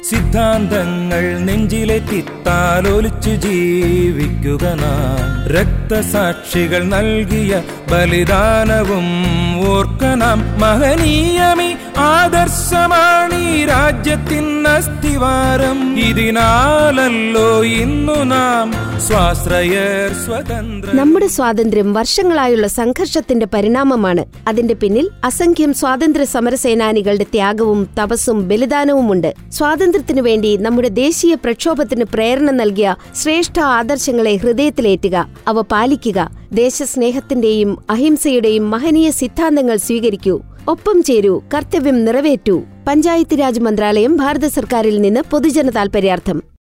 സിദ്ധാന്തങ്ങൾ നെഞ്ചിലെത്തിത്താലോലിച്ചു ജീവിക്കുക നാം രക്തസാക്ഷികൾ നൽകിയ ബലിദാനവും ഓർക്കണം മഹനീയമി ആദർശമാണ് ഈ രാജ്യത്തിൻ അസ്ഥിവാരം ഇതിനാലല്ലോ ഇന്നു നാം സ്വാശ്രയർ സ്വതന്ത്ര നമ്മുടെ സ്വാതന്ത്ര്യം വർഷങ്ങളായുള്ള സംഘർഷത്തിന്റെ പരിണാമമാണ് അതിന്റെ പിന്നിൽ അസംഖ്യം സ്വാതന്ത്ര്യ സമരസേനാനികളുടെ ത്യാഗവും തപസ്സും ബലിദാനവുമുണ്ട് സ്വാതന്ത്ര്യത്തിനു വേണ്ടി നമ്മുടെ ദേശീയ പ്രക്ഷോഭത്തിന് പ്രേരണ നൽകിയ ശ്രേഷ്ഠ ആദർശങ്ങളെ ഹൃദയത്തിലേറ്റുക അവ പാലിക്കുക ദേശസ്നേഹത്തിന്റെയും അഹിംസയുടെയും മഹനീയ സിദ്ധാന്തങ്ങൾ സ്വീകരിക്കൂ ഒപ്പം ചേരൂ കർത്തവ്യം നിറവേറ്റൂ പഞ്ചായത്ത് രാജ് മന്ത്രാലയം ഭാരത സർക്കാരിൽ നിന്ന് പൊതുജന താൽപര്യാർത്ഥം